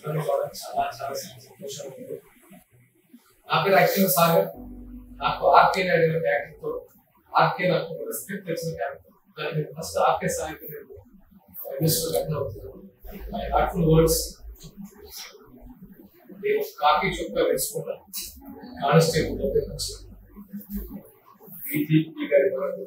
ఇవన్నీ కూడా చాలా చాలా సంతోషంగా ఉంది నా పేరు యాక్చువల్గా సాగర్ నాకు ఆర్కే నాయుడు క్యారెక్టర్ తో ఆర్కే నాకు స్క్రిప్ట్ వచ్చిన క్యారెక్టర్ దాన్ని ఫస్ట్ ఆర్కే సాగర్ నేను ఇండస్ట్రీ కట్టిన అవుతున్నాను హార్ట్ఫుల్ వర్డ్స్ నేను కాకి చొక్కా వేసుకుంటాను కానిస్టేబుల్ దగ్గర నుంచి DGP గారి వరకు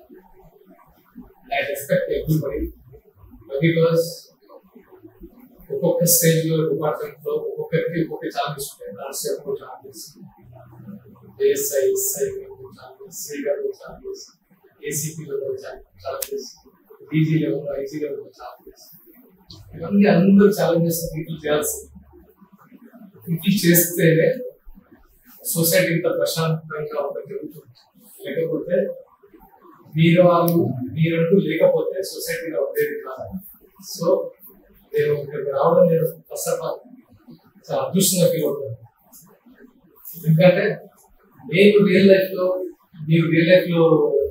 ఐ రెస్పెక్ట్ ఎవ్రీబడి బికాస్ ఒక్కొక్క స్టేజ్ లో డిపార్ట్మెంట్ లో ఒక్కొక్కరికి ఒక్కొక్క ఛాలెంజ్ ఉంటాయి constable challenge ASI SI challenge Shri గారు challenge ACP level challenges DG level IG level challenges ఇవన్నీ అందరూ ఛాలెంజెస్ ఫిల్ చేయాల్సింది ఫిల్ చేస్తేనే సొసైటీ ఇంత ప్రశాంతంగా ఒక జరుగుతుంది లేకపోతే మీరు వాళ్ళు మీరంటూ లేకపోతే సొసైటీలో ఉండేది కాదు సో నేను ఇక్కడికి రావడం నేను ఫస్ట్ ఆఫ్ ఆల్ చాలా అదృష్టంగా ఫీల్ అవుతాను ఎందుకంటే నేను రియల్ లైఫ్ లో మీరు రియల్ లైఫ్ లో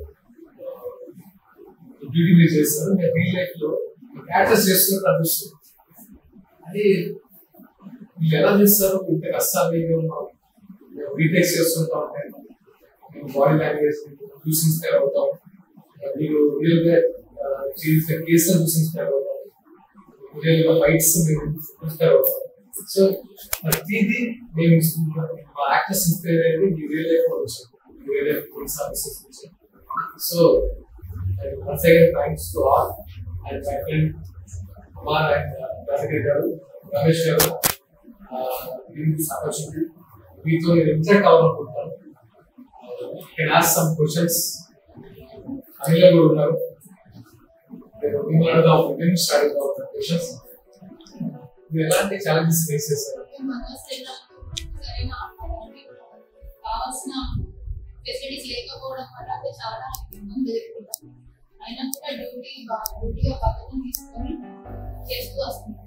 డ్యూటీ మీరు చేస్తారు నేను రియల్ లైఫ్ లో యాక్టర్స్ చేస్తున్నట్టు అనిపిస్తుంది అది మీరు ఎలా చేస్తారు ఇంత కష్టాలు మీకు రీటేక్స్ చేస్తుంటా ఉంటాయి మీకు బాడీ లాంగ్వేజ్ చూసి ఇన్స్పైర్ అవుతాం మీరు రియల్ గా చేసిన కేసులను చూసి ఇన్స్పైర్ అవుతాం రియల్ గా ఫైట్స్ మీరు ఇన్స్పైర్ అవుతాం సో ప్రతిదీ మేము మా యాక్టర్స్ ఇన్స్పైర్ అయ్యేది మీ రియల్ లైఫ్ లో వచ్చాం రియల్ లైఫ్ పోలీస్ ఆఫీసర్స్ వచ్చాం so once again thanks to all and my friend Kumar and Rajagiri గారు రమేష్ గారు దిస్ ఆపర్చునిటీ మీతో నేను ఇంటరాక్ట్ అవ్వాలనుకుంటున్నాను can ask some questions Anil కూడా ఉన్నారు నేను మిమ్మల్ని అడుగుదాం నేను స్టార్ట్ అవుతాం క్వశ్చన్స్ మీరు ఎలాంటి ఛాలెంజెస్ ఫేస్ చేశారు కావాల్సిన ఫెసిలిటీస్ లేకపోవడం వల్ల అది చాలా ఇబ్బంది ఎదుర్కొంటాం అయినా కూడా డ్యూటీ డ్యూటీగా పక్కన తీసుకొని చేస్తూ వస్తున్నాం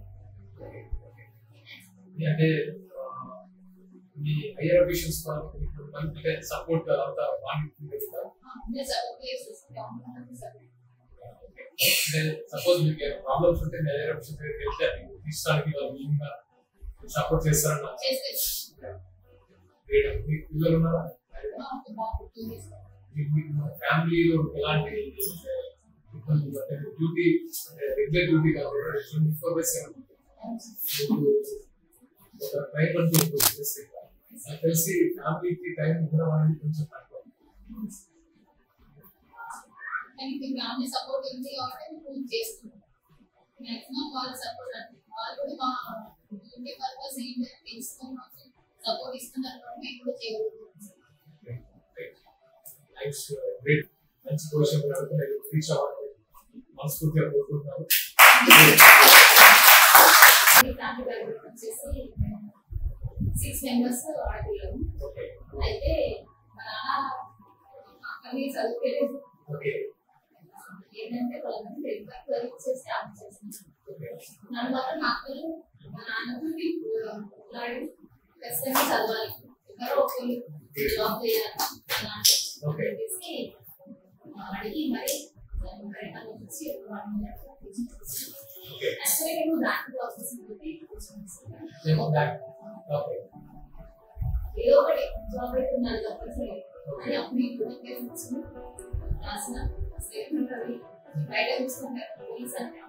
అంటే మీ హైయర్ అఫీషియల్స్ మనకి సపోర్ట్ అంతా బాగుంటుంది కదా సపోర్ట్ చేసేస్తాం అంటే సపోజ్ మీకు ప్రాబ్లమ్స్ ఉంటే మీ హైయర్ అఫీషియల్స్ దగ్గరికి వెళ్తే అది తీర్చడానికి వాళ్ళు విల్లింగ్గా సపోర్ట్ చేస్తారన్న చేస్తే మీకు పిల్లలు ఉన్నారా ఫ్యామిలీలో ఎలాంటి ఇబ్బందులు అంటే డ్యూటీ రెగ్యులర్ డ్యూటీ కాకుండా ట్వంటీ ఫోర్ బై సెవెన్ ఒక టైం అంటూ ఉంటుంది చేస్తే నాకు తెలిసి ఫ్యామిలీకి టైం ఇవ్వడం అనేది కొంచెం తక్కువ కానీ ఫ్యామిలీ సపోర్ట్ ఉంది కాబట్టి మేము చేస్తున్నాం మాక్సిమం వాళ్ళ సపోర్ట్ అంటే వాళ్ళు కూడా మా డ్యూటీ పర్పస్ ఏంటంటే తెలుసుకొని మాకు సపోర్ట్ ఇస్తున్నారు కాబట్టి మేము కూడా చేయగలుగుతున్నాం థ్యాంక్స్ గ్రేట్ మంచి క్వశ్చన్ రీచ్ అవ్వాలి మనస్ఫూర్తిగా కోరుకుంటున్నాను ఈ ఫ్యామిలీ బ్యాక్గ్రౌండ్ వచ్చేసి సిక్స్ మెంబర్స్ ఆడపిల్లలు ఓకే అయితే మా నాన్న అక్కడిని చదువుకోలేదు ఓకే ఏంటంటే వాళ్ళని తెలిపారు చదివించేసి ఆఫ్ చేసింది ఓకే నన్ను మాత్రం మా అక్కలు మా నాన్నకి లాడి ఖచ్చితంగా చదవాలి ఎవరో ఒకరు జాబ్ చేయాలి అలా ఓకే చెప్పేసి అడిగి మరి కరెక్ట్ అని వచ్చి ఒక వన్ మినిట్ ఓకే యాక్చువల్లీ నేను బ్యాంక్ ప్రాసెస్ తోటి నేను బ్యాక్ ఓకే ఏదో ఒకటి జాబ్ అయితే ఉండాలి తప్పనిసరి అని అప్పుడు ఇప్పుడు తీసుకుని రాసిన స్టేట్మెంట్ అది బయట చూసుకుంటే పోలీస్ అంటే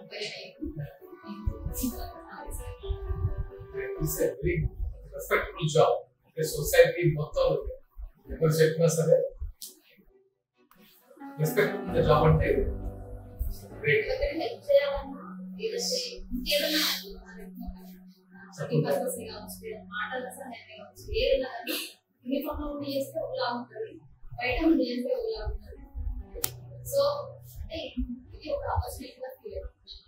it's a very respectable job అంటే సొసైటీ మొత్తం ఎవరు చెప్పినా సరే రెస్పెక్టబుల్ జాబ్ అంటే గ్రేట్ హెల్ప్ చేయాలన్నా ఏదో చేయ- ఇంకేదన్నా ఈ పర్పస్ కావచ్చు మాటలు సహాయం కావచ్చు ఏదైనా కానీ యూనిఫామ్ లో ఉండి చేస్తే ఒకలా ఉంటుంది బయట ఉండి చేస్తే ఒకలా ఉంటుంది సో అంటే ఇది ఒక ఆపర్చునిటీగా ఫీల్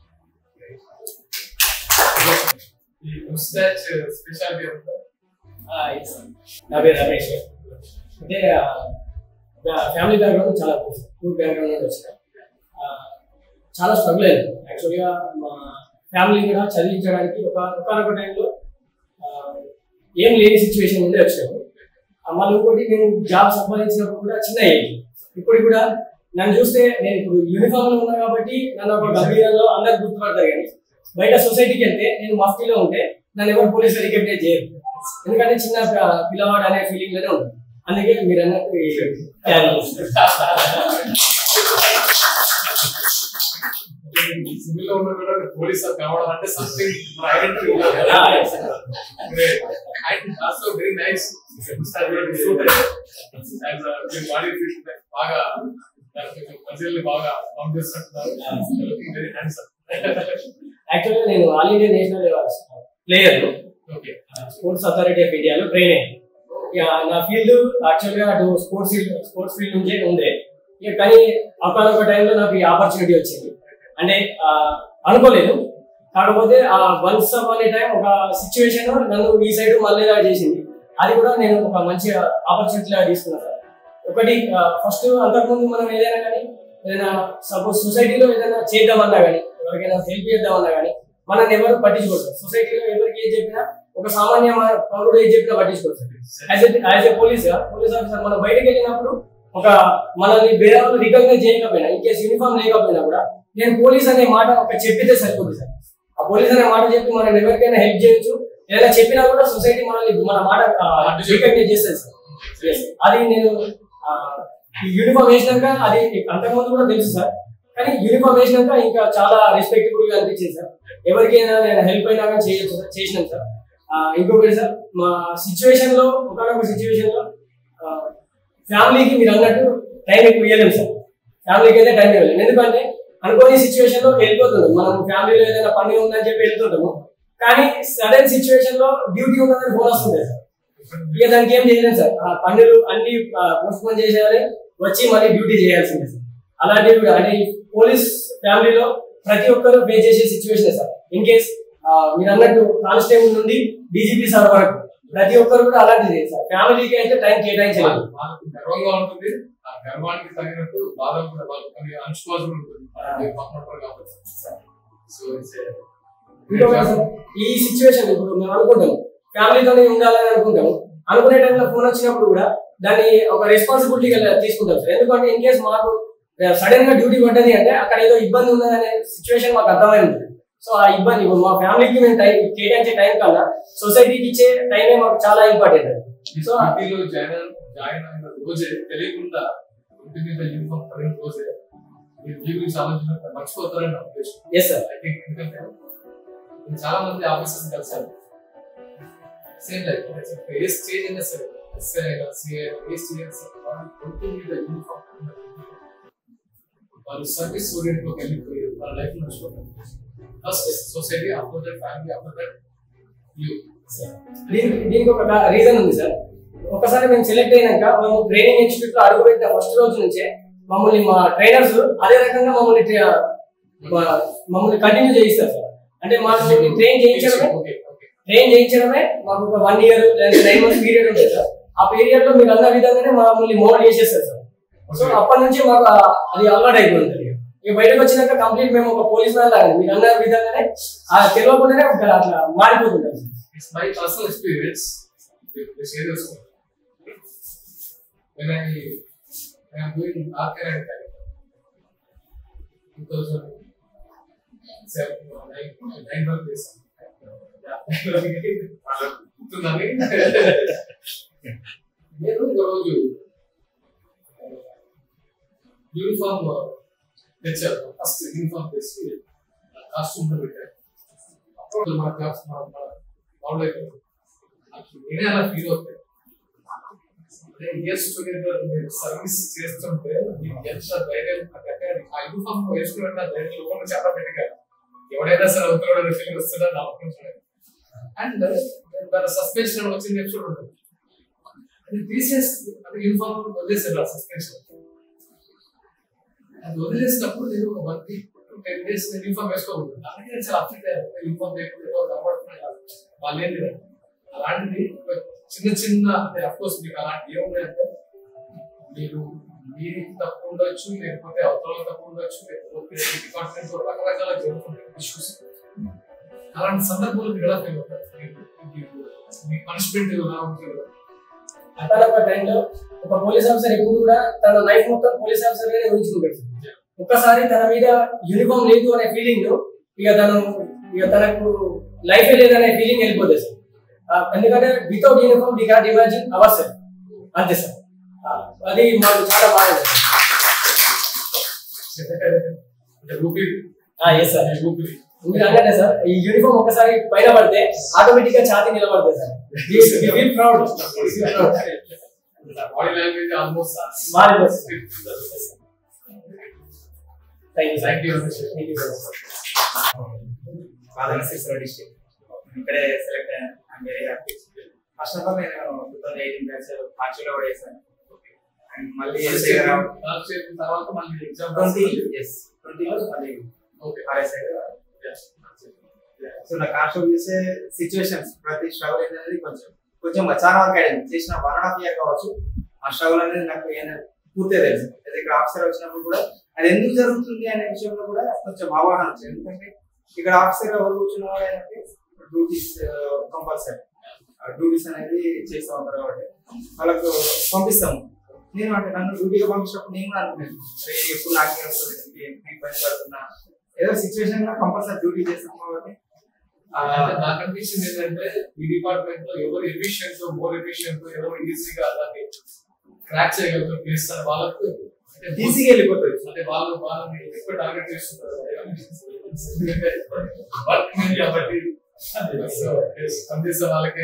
ఈ ముస్టాచ్ స్పెషాలిటీ ఉందా ఆ, yes sir. నా పేరు రమేష్ అంటే ఫ్యామిలీ బ్యాక్గ్రౌండ్ చాలా పూర్ బ్యాక్గ్రౌండ్ నుండి వచ్చాను ఆ, చాలా స్ట్రగుల్ అయింది యాక్చువల్గా మా ఫ్యామిలీ కూడా చదివించడానికి ఒక ఒకనొక టైంలో ఏం లేని సిచ్యువేషన్ నుండి వచ్చాము ఆ, మళ్ళీ ఇంకోటి నేను జాబ్ సంపాదించినప్పుడు కూడా చిన్న ఏజ్ ఇప్పుడు కూడా నన్ను చూస్తే నేను ఇప్పుడు యూనిఫామ్ లో ఉన్నా కాబట్టి నన్ను ఒక గంభీరంలో అందరు గుర్తుపడతారు కానీ బయట సొసైటీకి వెళ్తే నేను మఫ్టీలో ఉంటే నన్ను ఎవరు పోలీసులు రికగ్నైజ్ చేయరు ఎందుకంటే చిన్న ప- పిల్లవాడు అనే ఫీలింగ్ లోనే ఉంటుంది అందుకే మీరు అన్నట్టు ఈ carry చేస్తారు. సివిల్ లో ఉన్న కూడా పోలీస్ కావడం అంటే something identity Ah, yes, sir. And also very nice body fit బాగా ప్రజల్ని బాగా పంపిస్తుంటున్నారు వెరీ హ్యాండ్సమ్ యాక్చువల్గా నేను all India national player okay sports authority of ఇండియాలో ట్రైన్ అయ్యాను ఇక నా ఫీల్డ్ యాక్చువల్గా అటు స్పోర్ట్స్ ఫీల్డ్ స్పోర్ట్స్ ఫీల్డ్ నుంచే ఉండే ఇక కానీ ఒకనొక టైంలో నాకు ఈ ఆపర్చునిటీ వచ్చింది అంటే ఆ, అనుకోలేదు కాకపోతే ఆ వన్స్ అనే టైం ఒక సిచ్యువేషన్ నన్ను ఈ సైడ్ మళ్ళీ చేసింది అది కూడా నేను ఒక మంచి ఆపర్చునిటీ లాగా తీసుకున్నాను సార్ ఒకటి ఫస్ట్ అంతకుముందు మనం ఏదైనా కానీ ఏదైనా సపోజ్ సొసైటీలో ఏదైనా చేద్దామన్నా కానీ ఎవరికైనా హెల్ప్ చేద్దామన్నా కానీ మనల్ని ఎవరు పట్టించుకోరు సొసైటీలో ఎవరికి ఏది చెప్పినా ఒక సామాన్య మా- పౌరుడు ఏది చెప్పినా పట్టించుకోరు as as a police police officer మనం బయటకు వెళ్ళినప్పుడు ఒక మనల్ని వేరే వాళ్ళు రికగ్నైజ్ చేయకపోయినా ఇన్ కేసు యూనిఫామ్ లేకపోయినా కూడా నేను పోలీస్ అనే మాట ఒక చెప్పితే సరిపోతుంది సార్ ఆ పోలీస్ అనే మాట చెప్పి మనం ఎవరికైనా హెల్ప్ చేయొచ్చు ఏదైనా చెప్పినా కూడా సొసైటీ మనల్ని మన మాట రికగ్నైజ్ చేస్తుంది సార్ Yes. అది నేను ఆ, ఈ యూనిఫామ్ వేసినాక అది అంతకుముందు కూడా తెలుసు సార్ కానీ యూనిఫామ్ వేసినాక ఇంకా చాలా రెస్పెక్టబుల్ గా అనిపించింది సార్ ఎవరికైనా నేను హెల్ప్ అయినా కానీ చేయొచ్చు సార్ చేసినాను సార్ ఆ, ఇంకొకటి సార్ మా సిచ్యువేషన్ లో ఒకనొక సిచ్యువేషన్ లో ఫ్యామిలీకి మీరు అన్నట్టు టైం ఎక్కువ ఇవ్వలేము సార్ ఫ్యామిలీకి అయితే టైం ఇవ్వలేము ఎందుకంటే అనుకోని సిచ్యువేషన్ లో వెళ్ళిపోతున్నాం మనం ఫ్యామిలీలో ఏదైనా పని ఉందని చెప్పి వెళ్తుంటాము కానీ సడన్ సిచ్యువేషన్ లో డ్యూటీ ఉన్నదని ఫోన్ వస్తుంది సార్ ఇక దానికి ఏం చేయలేం సార్ ఆ పనులు అన్ని పోస్ట్ పోన్ చేసేయాలి వచ్చి మళ్ళీ డ్యూటీ చేయాల్సిందే సార్ అలాంటివి కూడా అంటే పోలీస్ ఫ్యామిలీలో ప్రతి ఒక్కరు పే చేసే సిచ్యువేషన్ సార్ ఇన్ కేస్ మీరు అన్నట్టు కానిస్టేబుల్ నుండి డీజీపీ సార్ వరకు ప్రతి ఒక్కరు కూడా అలాంటిది సార్ ఫ్యామిలీకి అయితే టైం కేటాయించలేదు వాళ్ళకి గర్వంగా ఉంటుంది ఆ గర్వానికి తగినట్టు బాధ కూడా వాళ్ళు కొన్ని అన్స్పాసిబుల్ ఉంటుంది వాళ్ళు పక్కన ఉంటారు కాబట్టి సో ఇట్స్ ఇంకొకటి సార్, ఈ సిచ్యువేషన్ ఇప్పుడు మేము అనుకుంటాము ఫ్యామిలీతోనే ఉండాలని అనుకుంటాము అనుకునే టైంలో ఫోన్ వచ్చినప్పుడు కూడా దాన్ని ఒక రెస్పాన్సిబిలిటీగా తీసుకుంటాం సార్ ఎందుకంటే ఇన్ కేస్ మాకు సడన్ గా డ్యూటీ పడ్డది అంటే అక్కడ ఏదో ఇబ్బంది ఉన్నదనే సిచ్యువేషన్ మాకు అర్థమైంది సో ఆ ఇబ్బంది ఇప్పుడు మా ఫ్యామిలీకి మేము టైం కేటాయించే టైం కన్నా సొసైటీకి ఇచ్చే టైమే మాకు చాలా ఇంపార్టెంట్ సో పార్టీలో జాయిన్ జాయిన్ అయిన రోజే తెలియకుండా ఇంటి మీద యూనిఫామ్ పడిన రోజే మీరు మీ గురించి ఆలోచన మర్చిపోతారని నా ఉద్దేశం ఎస్ సార్ ఐ థింక్ ఎందుకంటే నేను చాలా మంది ఆఫీసర్స్ కలిసాను సేమ్ లైక్ ఏ స్టేజ్ అయినా సరే ఎస్ఐ అయినా సిఐ ఏ స్టేజ్ అయినా సరే వాళ్ళు ఒంటి మీద యూనిఫామ్ వాళ్ళు సర్వీస్ ఓరియంట్ వెళ్ళిపోయి వాళ్ళ లైఫ్ నడుచుకుంటారు first society after that family after that you దీనికి దీనికి ఒక రీజన్ ఉంది సార్ ఒకసారి మేము సెలెక్ట్ అయినాక మేము ట్రైనింగ్ ఇన్స్టిట్యూట్ లో అడుగుపెట్టిన ఫస్ట్ రోజు నుంచే మమ్మల్ని మా ట్రైనర్స్ అదే రకంగా మమ్మల్ని tra- మా- మమ్మల్ని కంటిన్యూ చేయిస్తారు సార్ అంటే మాకు ట్రైన్ చేయించడమే ఓకే ఓకే ట్రైన్ చేయించడమే మాకు ఒక వన్ ఇయర్ లేదా నైన్ మంత్స్ పీరియడ్ ఉంటుంది సార్ ఆ పీరియడ్ లో మీరు అన్న విధంగానే మమ్మల్ని మోల్డ్ చేసేస్తారు సార్ సో అప్పటి నుంచి మాకు ఆ- అది అలవాటు అయిపోయింది ఇక బయటకు వచ్చినాక కంప్లీట్ మేము ఒక పోలీస్ మ్యాన్ లాగా మీరు అన్న విధంగానే ఆ తెలియకుండానే ఒక అట్లా మారిపోతుంటాం sir It's my personal experience. with the serious one. When I when I'm doing arcade and time, 2007 or nine, nine months this. గుర్తుందని నేను ఒకరోజు యూనిఫామ్ తెచ్చారు ఫస్ట్ యూనిఫామ్ తెచ్చి కాస్ట్యూమ్ పెట్టారు అప్పుడు మన క్లాస్ మన బాగుండే నేనే అలా ఫీల్ అవుతాయి అదే ఇయర్ స్టూడెంట్ మీరు సర్వీస్ చేస్తుంటే మీకు ఎంత ధైర్యం అంటే ఆ యూనిఫామ్ వేసుకున్న ధైర్యం లోపల చాలా పెట్టగా ఎవడైనా సరే అవుతాడో ఫీలింగ్ వస్తుందా నా ఒక్క చూడండి అండ్ దాని సస్పెన్షన్ వచ్చింది ఎపిసోడ్ ఉంటుంది అది తీసేసి అంటే యూనిఫామ్ వదిలేసారు ఆ సస్పెన్షన్ అది వదిలేసినప్పుడు నేను ఒక వన్ వీక్ టెన్ డేస్ నేను యూనిఫామ్ వేసుకోకూడదు అలాగే నేను చాలా అప్సెట్ అయ్యాను యూనిఫామ్ లేకపోతే కనబడుతున్నాయి వాళ్ళు ఏంటి అలాంటిది ఒక చిన్న చిన్న అంటే అఫ్ కోర్స్ మీకు అలాంటి ఏమున్నాయంటే మీరు మీ తప్పు ఉండొచ్చు లేకపోతే అవతల తప్పు ఉండొచ్చు లేకపోతే డిపార్ట్మెంట్ రకరకాల జరుగుతుంటాయి ఇష్యూస్ అలాంటి సందర్భంలో మీరు ఎలా ఫీల్ అవుతారు మీకు- మీకు- మీ పనిష్మెంట్ ఎలా ఉంటుంది అతనొక టైంలో ఒక పోలీస్ ఆఫీసర్ ఎప్పుడు కూడా తన లైఫ్ మొత్తం పోలీస్ ఆఫీసర్ గానే ఊహించుకుంటాడు ఒక్కసారి తన మీద యూనిఫామ్ లేదు అనే ఫీలింగ్ ఇక తను ఇక తనకు లైఫ్ లేదనే ఫీలింగ్ వెళ్ళిపోతుంది సార్ ఆ, ఎందుకంటే without uniform we can't imagine our self అంతే సార్ ఆ, అది మాకు చాలా బాగా ఊపిరి ఎస్ సార్ ఊపిరి మీరు అన్నట్టే సార్ ఈ యూనిఫామ్ ఒక్కసారి పైన పడితే ఆటోమేటిక్ గా ఛాతీ నిలబడుతుంది sir proud body language almost మారిపోతుంది thank you thank you thank you బాలనసీశ్వర డిస్ట్రిక్ట్ ఇక్కడే సెలెక్ట్ అయ్యాను I'm very happy first of all నేను టూ థౌసండ్ ఎయిటీన్ బ్యాచ్ పార్టీలో కూడా వేసాను అండ్ మళ్ళీ ఎస్ఐ లాస్ట్ ఇయర్ తర్వాత మళ్ళీ ఎగ్జామ్ ట్వంటీ ఎస్ ట్వంటీలో మళ్ళీ ఓకే ఆర్ఎస్ఐ సో నా కాన్స్టెబుల్ చేసే సిచ్యువేషన్స్ ప్రతి స్ట్రగుల్ అనేది కొంచెం కొంచెం చాలా వరకు అయింది చేసిన వన్ అండ్ హాఫ్ ఇయర్ కావచ్చు ఆ స్ట్రగుల్ అనేది నాకు ఏం పూర్తిగా తెలుసు అయితే ఇక్కడ ఆఫీసర్ వచ్చినప్పుడు కూడా అది ఎందుకు జరుగుతుంది అనే విషయంలో కూడా కొంచెం అవగాహన వచ్చింది ఎందుకంటే ఇక్కడ ఆఫీసర్ ఎవరు కూర్చున్న వాళ్ళు ఏంటంటే డ్యూటీస్ కంపల్సరీ డ్యూటీస్ అనేది చేస్తూ ఉంటారు కాబట్టి వాళ్ళకు పంపిస్తాము నేను అంటే నన్ను డ్యూటీగా పంపించినప్పుడు నేను కూడా అనుకున్నాను "అరే, ఎప్పుడు నాకే వస్తుంది డ్యూటీ నేను పని పడుతున్నా ఏదో సిచ్యువేషన్ లో కంపల్సరీ డ్యూటీ చేస్తాం కాబట్టి ఆ, నాకు అనిపించింది ఏంటంటే ఈ డిపార్ట్మెంట్ లో ఎవరు ఎఫిషియెంట్ మోర్ ఎఫిషియెంట్ ఎవరు ఈజీగా దాన్ని క్రాక్ చేయగలుగుతారు చేస్తారు వాళ్ళకు అంటే ఈజీగా వెళ్ళిపోతుంది అంటే వాళ్ళు వాళ్ళని ఎక్కువ టార్గెట్ చేస్తుంటారు వర్క్ మీద కాబట్టి సో పనిచేసే వాళ్ళకే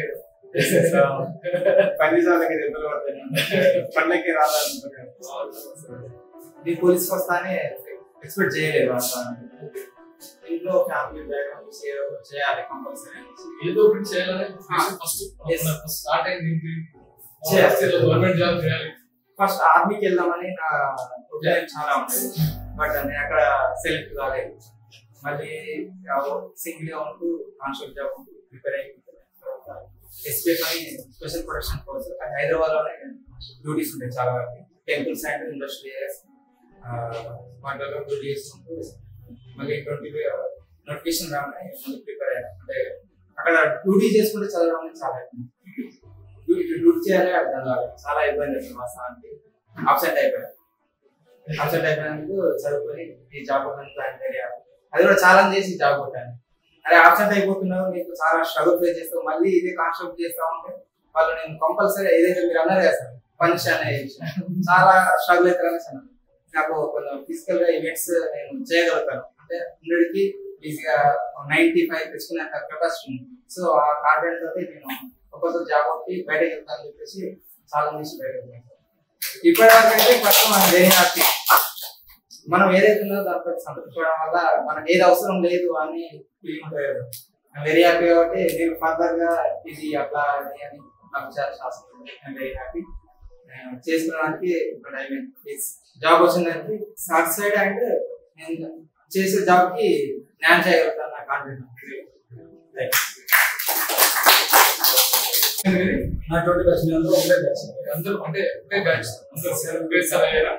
పది సార్లకి దెబ్బలు పడతాయి పండ్లకి రాదంటున్నారు ఈ పోలీస్ వస్తానే ఎక్స్పెక్ట్ చేయలేదు అసలు ఇంట్లో ఫ్యామిలీ బ్యాక్గ్రౌండ్ చేయాలి కంపల్సరీ ఏదో ఒకటి చేయాలని ఫస్ట్ Yes. ఫస్ట్ స్టార్ట్ అయింది ఏంటి చేయాలి. గవర్నమెంట్ జాబ్ చేయాలి ఫస్ట్ ఆర్మీకి వెళ్దామని నా ఒపీనియన్ చాలా ఉండేది బట్ నేను అక్కడ సెలెక్ట్ కాలేదు మళ్ళీ సింగిల్ గా ఉంటూ కాన్స్టేబుల్ జాబ్ ఉంటూ ప్రిపేర్ అయ్యి ఎస్పీఎఫ్ అని స్పెషల్ ప్రొడక్షన్ కోర్స్ హైదరాబాద్ లోనే డ్యూటీస్ ఉంటాయి చాలా వరకు టెంపుల్స్ అండ్ ఇండస్ట్రీ వాటిలో డ్యూటీ చేసుకుంటూ మళ్ళీ ట్వంటీ నోటిఫికేషన్ రాగానే మళ్ళీ ప్రిపేర్ అయ్యాను అంటే అక్కడ డ్యూటీ చేసుకుంటే చదవడం అనేది చాలా ఇబ్బంది. డ్యూటీ డ్యూటీ చేయాలి అది చదవాలి చాలా ఇబ్బంది అవుతుంది మా సార్కి అప్సెట్ అయిపోయాను అప్సెట్ అయిపోయినందుకు చదువుకొని ఈ జాబ్ ప్లాన్ చేయాలి అది కూడా చాలా చేసి జాబ్ కొట్టాను అదే అప్సెట్ అయిపోతున్నావు నీకు చాలా స్ట్రగుల్ ఫేస్ చేస్తావు మళ్ళీ ఇదే కాన్సెప్ట్ చేస్తా ఉంటే వాళ్ళు నేను కంపల్సరీ ఏదైతే మీరు అన్నారు కదా సార్ పనిష్ అనే విషయం. చాలా స్ట్రగుల్ అవుతారని అన్నాను నాకు కొంచెం ఫిజికల్ గా ఈవెంట్స్ నేను చేయగలుగుతాను అంటే హండ్రెడ్ కి ఈజీగా నైన్టీ ఫైవ్ తెచ్చుకునే కెపాసిటీ ఉంది సో ఆ కాన్ఫిడెంట్ తోటి నేను ఒక్కొక్కరు జాబ్ కొట్టి బయటకు వెళ్తానని చెప్పేసి చాలా నుంచి బయటకు వెళ్తాను ఇప్పటి వరకు అయితే ఫస్ట్ మనం వెరీ హ్యాపీ మనం ఏదైతే ఉన్నదో దాంతో సంతృప్తిపడడం వల్ల మనకి ఏది అవసరం లేదు అని ఫీలింగ్ ఉంటుంది కదా వెరీ హ్యాపీ కాబట్టి నేను ఫర్దర్ గా ఇది అట్లా అది అని నాకు చాలా శాస్త్రం ఐఎమ్ వెరీ హ్యాపీ చేసుకోవడానికి ఇప్పుడు ఐ మీన్ జాబ్ వచ్చిందానికి సాటిస్ఫైడ్ అండ్ నేను చేసే జాబ్ కి న్యాయం చేయగలుగుతాను నా కాన్ఫిడెంట్ నా ట్వంటీ బ్యాచ్ మీ అందరూ ఒకటే బ్యాచ్ అందరూ అంటే ఒకే బ్యాచ్ అందరూ సెవెన్ గ్రేడ్స్ అలా అయ్యారా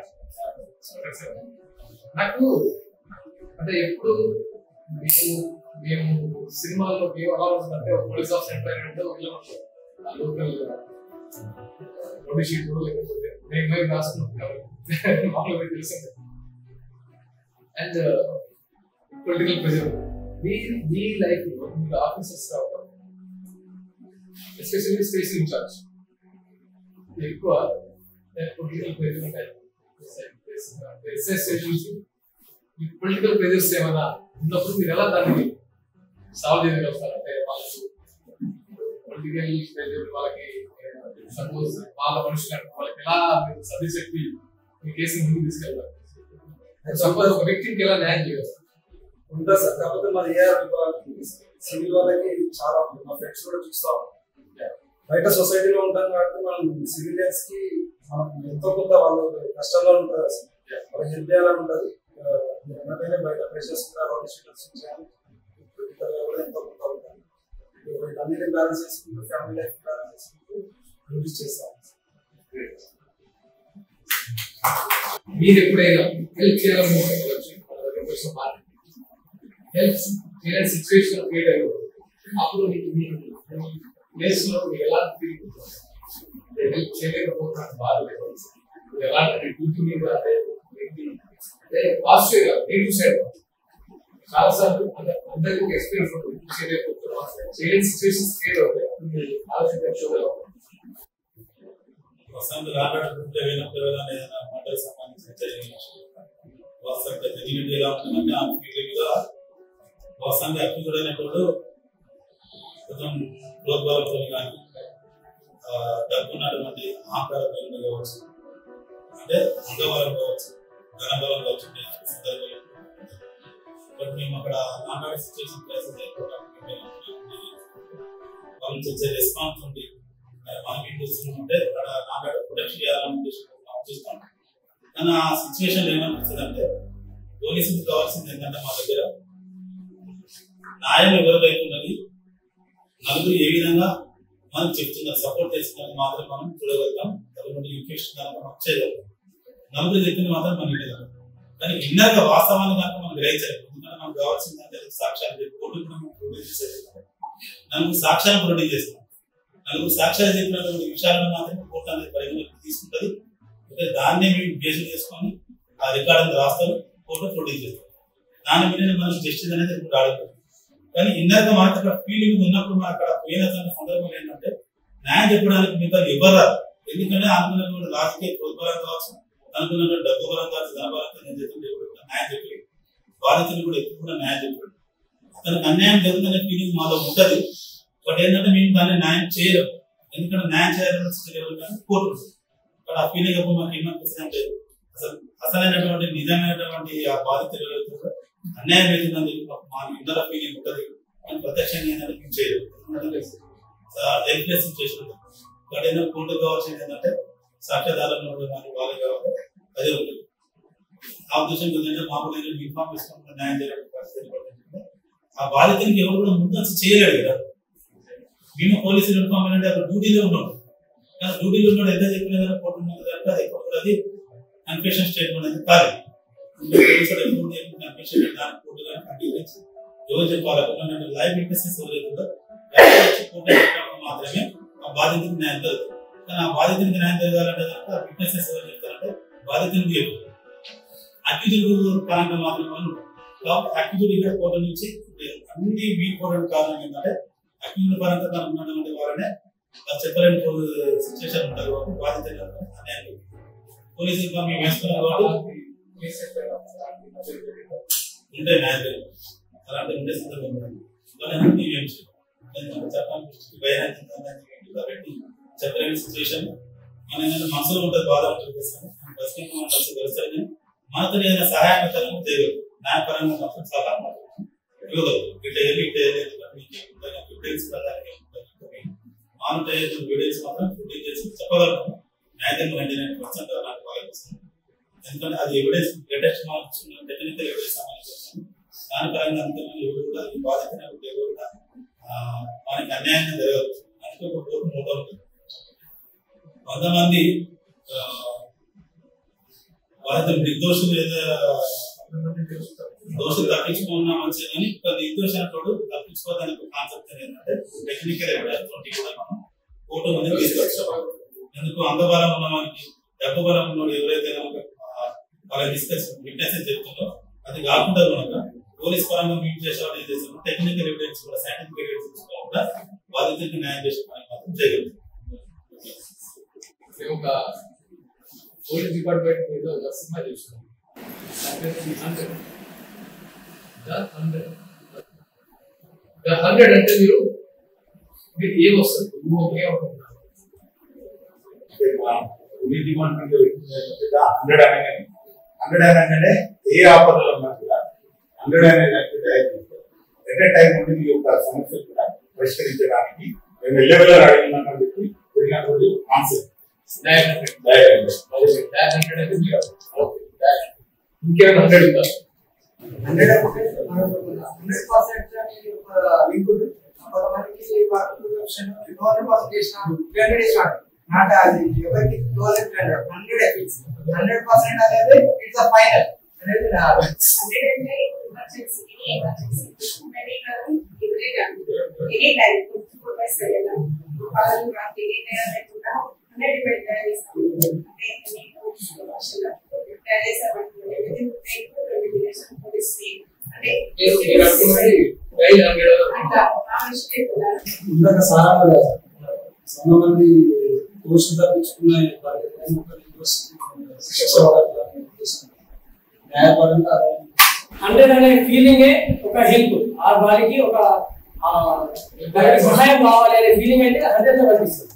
నాకు అంటే ఎప్పుడు మేము మేము సినిమాల్లో మేము ఎలా ఉంటుందంటే ఒక పోలీస్ ఆఫీసర్ ఎంటర్ అయినట్టు ఇలా ఉంటుంది ఆ లోకల్ రౌడీ షీట్ లేకపోతే మేము మేము రాసుకున్నాం కాబట్టి మామూలుగా తెలిసింది అండ్ పొలిటికల్ ప్రెజర్ మీ మీ లైఫ్ లో మీరు ఆఫీసర్స్ రావడం ఎస్పెషల్లీ స్టేషన్ ఇన్ఛార్జ్ ఎక్కువ పొలిటికల్ ప్రెజర్ ఉంటాయి ఎస్ఐ స్టేషన్ నుంచి ఈ పొలిటికల్ ప్రెజర్స్ ఏమైనా ఉన్నప్పుడు మీరు ఎలా దాన్ని సాల్వ్ చేయగలుగుతారు అంటే వాళ్ళకు పొలిటికల్ ప్రెజర్ వాళ్ళకి సపోజ్ వాళ్ళ మనుషులు అంటే వాళ్ళకి ఎలా మీరు సర్వీసెక్కి మీ కేసుని ముందుకు తీసుకెళ్తారు సపోజ్ ఒక వ్యక్తికి ఎలా న్యాయం చేయగలుగుతారు ఉంటుంది సార్ కాకపోతే మన ఏఆర్ సివిల్ వాళ్ళకి చాలా ఉంటుంది మా ఫ్రెండ్స్ కూడా చూస్తాం బయట సొసైటీలో ఉంటాం కాబట్టి మనం సివిలియన్స్ కి మనం ఎంతో కొంత వాళ్ళు కష్టంలో ఉంటారు అసలు వాళ్ళకి హెల్ప్ చేయాలని ఉంటుంది ఎన్నైనా బయట ప్రెషర్స్ కూడా రెండు స్టూడెంట్స్ చేయాలి ఇతరులు కూడా ఎంతో కొంత ఉంటారు అన్నిటిని బ్యాలెన్స్ చేసుకుంటూ ఫ్యామిలీ లైఫ్ బ్యాలెన్స్ చేసుకుంటూ యూజ్ చేస్తాం మీరు ఎప్పుడైనా హెల్ప్ చేయాలని హెల్ప్ చేయని సిచ్యువేషన్ క్రియేట్ అయ్యి అప్పుడు మీకు మీ ప్లేస్ లో మీరు ఎలాంటి ఫీలింగ్ హెల్ప్ చేయలేకపోతున్నాను బాధ లేదు. మీరు ఎలాంటి డ్యూటీ మీద అదే వ్యక్తి అదే పాజిటివ్ గా నెగిటివ్ సైడ్ చాలా సార్లు అందరికి ఒక ఎక్స్పీరియన్స్ ఉంటుంది చేయలేకపోతున్నారు చేయని సిచ్యువేషన్స్ క్రియేట్ అవుతాయి ఆలోచించే వసంత రాబట్టుంటే వినప్పుడు ఏదైనా మండలి సంబంధించిన చర్యలు వసంత జెన్యునిటీ ఎలా ఉంటుందంటే ఆ ఫీలింగ్ గా వసంత అక్యూడ్ అనేటోడు కొంచెం ప్రోద్బలంతో కానీ డబ్బు ఉన్నటువంటి అహంకారంతో కావచ్చు అంటే అంగబలం కావచ్చు ధనబలం కావచ్చు ఇలాంటి సందర్భాలు బట్ మేము అక్కడ నానాడు సిచ్యువేషన్ ప్లేసెస్ వాళ్ళు చేసే రెస్పాన్స్ ఉంది మనం ఏం చేస్తుంటే అక్కడ నాగాడు ప్రొటెక్షన్ చేయాలని ఉద్దేశం చూస్తాం కానీ ఆ సిచ్యువేషన్ ఏమనిపిస్తుంది అంటే పోలీసులకు కావాల్సింది ఏంటంటే మా దగ్గర న్యాయం ఎవరు లేకున్నది నలుగురు ఏ విధంగా మనం చెప్తున్నారు సపోర్ట్ చేస్తున్నారు మాత్రం మనం చూడగలుగుతాం తదుపరి ఇన్ఫెక్షన్ కనుక మనం చేయగలుగుతాం నలుగురు చెప్పింది మాత్రం మనం వినగలం కానీ ఇన్నర్గా వాస్తవాన్ని కనుక మనం గ్రహించలేదు ఎందుకంటే మనకు కావాల్సింది అంటే సాక్ష్యాలు చెప్పి కోర్టు మనం ప్రొడ్యూస్ చేసేది నలుగురు సాక్ష్యాలు ప్రొడ్యూస్ చేస్తాం నలుగురు సాక్ష్యాలు చెప్పినటువంటి విషయాలను మాత్రమే కోర్టు అనేది పరిగణలోకి తీసుకుంటుంది అయితే దాన్నే మేము బేస్ చేసుకొని ఆ రికార్డ్ అంతా రాస్తారు కోర్టు ప్రొడ్యూస్ చేస్తారు దాని మీద మనం జస్టిస్ అనేది ఇప్పుడు ఆడదు కానీ ఇన్నర్గా మనకు అక్కడ ఫీలింగ్ ఉన్నప్పుడు మనం అక్కడ పోయిన సందర్భం ఏంటంటే న్యాయం చెప్పడానికి మిగతా ఎవరు రాదు ఎందుకంటే అనుకున్నటువంటి రాజకీయ ప్రోత్బలం కావచ్చు అనుకున్నటువంటి డబ్బు బలం కావచ్చు ధనబలం కావచ్చు నేను చెప్తుంటే ఎవరు కూడా న్యాయం చెప్పలేదు బాధితులు కూడా ఎక్కువ కూడా న్యాయం చెప్పలేదు అతనికి అన్యాయం జరుగుతుందనే ఫీలింగ్ మాలో ఉంటుంది బట్ ఏంటంటే మేము దాన్ని న్యాయం చేయలేము ఎందుకంటే న్యాయం చేయాలని చేయగలుగుతాను కోర్టు ఉంటుంది. బట్ ఆ ఫీలింగ్ అప్పుడు మాకు ఏమనిపిస్తుంది అంటే అసలు అసలైనటువంటి నిజమైనటువంటి ఆ బాధితులు ఎవరైతే ఉన్నారో అన్యాయం అవుతుందని చెప్పి మాకు మా ఇందర ఫీలింగ్ ఉంటుంది అని ప్రత్యక్షంగా ఏంటంటే మేము చేయలేము హెల్ప్లెస్ సిచ్యువేషన్ బట్ ఏంటంటే కోర్టు కావాల్సింది ఏంటంటే సాక్ష్యాధారాలు కానీ వాళ్ళు కావాలి అదే ఉంటుంది ఆ ఉద్దేశం ఏంటంటే మామూలుగా ఇన్ఫార్మ్ చేసుకుంటున్న న్యాయం చేయడానికి పరిస్థితి ఏర్పడుతుంది. ఆ బాధితునికి ఎవరు కూడా ముందు అసలు చేయలేడు కదా మేము పోలీసులు ఇన్ఫార్మ్ అంటే అక్కడ డ్యూటీలో ఉన్నాం కానీ డ్యూటీలో ఉన్నాడు ఎంత చెప్పినా కానీ కోర్టు ఉన్నది అంటే అది ఎక్కడ కూడా అది కన్ఫెషన్ స్టేట్మెంట్ అనేది కాదు పోలీసులు ఎప్పుడు కన్ఫెషన్ దాని కోర్టు కానీ కంటిన్యూస్ ఎవరు చెప్పాలి అక్కడ లైవ్ విట్నెసెస్ ఎవరైతే ఉందో వాళ్ళు వచ్చి కోర్టు చెప్పినప్పుడు మాత్రమే ఆ బాధితునికి న్యాయం జరుగుతుంది కానీ ఆ బాధితునికి న్యాయం జరగాలంటే కనుక విట్నెసెస్ ఎవరు చెప్తారంటే బాధితునికి చెప్పు అక్యూజుడు పరంగా మాత్రమే వాళ్ళు కాబట్టి అక్యూజుడు ఇక్కడ కోర్టు నుంచి అన్ని వీక్ కోవడానికి కారణం ఏంటంటే అక్యూజుడు పరంగా తను ఉన్నటువంటి వాళ్ళనే వాళ్ళు చెప్పలేని సిచ్యువేషన్ ఉంటారు కాబట్టి బాధితులు అన్యాయం జరుగుతుంది. పోలీసులు కూడా మేము వేసుకున్నాం కాబట్టి ఉంటే న్యాయం జరుగుతుంది. అలాంటి ఉండే సందర్భం ఉంది. కానీ అన్ని ఏం చేయాలి ఎందుకంటే చట్టం దృష్టికి భయం ఉంది కాబట్టి చెప్పలేని సిచ్యువేషన్ మన ఏంటంటే మనసులో ఉంటుంది బాధ చూపిస్తాను ప్రస్తుతం మనం కలిసి కలిసి మనతో ఏదైనా సహాయం తరం చేయగలరు న్యాయపరంగా మాత్రం సలహా మాత్రం ఇవ్వగలరు ఇట్లా వెళ్ళి ఇట్లా ఎవిడెన్స్ మానిటర్ ఎవిడెన్స్ మాత్రం ఫుటేజ్ చేసి చెప్పగలరు న్యాయం నైన్టీ నైన్ పర్సెంట్ అలాంటి వాళ్ళకి వస్తుంది ఎందుకంటే అది evidence latest marks technical evidence సంబంధించి దాని పరంగా అంత ఎవరు కూడా ఈ బాధితున్న ఎవరు కూడా ఆ, మనకి అన్యాయంగా జరగదు అందుకే ఒక కోర్టు మూట ఉంటుంది వంద మంది ఆ, బాధితులు నిర్దోషులు లేదా దోషులు తప్పించుకున్నా మంచిది కానీ ఒక నిర్దోషి అంటాడు తప్పించుకోవడానికి ఒక కాన్సెప్ట్ ఏంటంటే టెక్నికల్ ఎవిడెన్స్ తోటి కూడా మనం కోర్టు ముందు తీసుకొచ్చాం ఎందుకు అంగబలం ఉన్న మనకి డబ్బు బలం ఉన్న ఎవరైతే కనుక ఆ, వాళ్ళ డిస్కస్ విట్నెస్ చెప్తుందో అది కాకుండా కనుక పోలీస్ పరంగా మీట్ చేసేవాళ్ళు ఏం చేస్తాం టెక్నికల్ ఎవిడెన్స్ కూడా సైంటిఫిక్ ఎవిడెన్స్ తీసుకోకుండా బాధితులకు న్యాయం చేసే పని మాత్రం చేయగలుగుతాం మేము ఒక పోలీస్ డిపార్ట్మెంట్ మీద ఒక సినిమా చూసినాం హండ్రెడ్ హండ్రెడ్ హండ్రెడ్ అంటే మీరు మీరు ఏం వస్తుంది మీరు ఏమనుకుంటున్నారు పోలీస్ డిపార్ట్మెంట్ హండ్రెడ్ అనగానే హండ్రెడ్ అనగానే ఏ ఆపదలు ఉన్నా కూడా హండ్రెడ్ అనే దానికి డైరెక్ట్ ఎట్ టైం నుండి మీ యొక్క సమస్య కూడా పరిష్కరించడానికి మేము ఎల్లెవెల్లో అడిగినామని చెప్పి వెళ్ళినటువంటి కాన్సెప్ట్ డైరెక్ట్ డైరెక్ట్ హండ్రెడ్ అంటే మీరు ఓకే ఇంకేమైనా హండ్రెడ్ ఉందా హండ్రెడ్ హండ్రెడ్ పర్సెంట్ అనేది ఒక లింక్ ఉంటుంది కొంతమందికి హండ్రెడ్ పర్సెంట్ చేసినాడు త్రీ హండ్రెడ్ చేసినాడు నాట్ అది ఎవరికి టూ హండ్రెడ్ హండ్రెడ్ హండ్రెడ్ ఎఫిక్స్ హండ్రెడ్ పర్సెంట్ అనేది ఇట్స్ ద ఫైనల్ అనేది నా మీరు మీరు అనుకున్నది డైలీ హండ్రెడ్ ఇందాక సారా కూడా చాలా మంది కోర్సు తప్పించుకున్న శిక్ష పడాలని ఉద్దేశం. న్యాయపరంగా అదే హండ్రెడ్ అనే ఫీలింగే ఒక హెల్ప్ ఆ వారికి ఒక ఆ, వారికి సహాయం కావాలి అనే ఫీలింగ్ అయితే హండ్రెడ్ లో కనిపిస్తుంది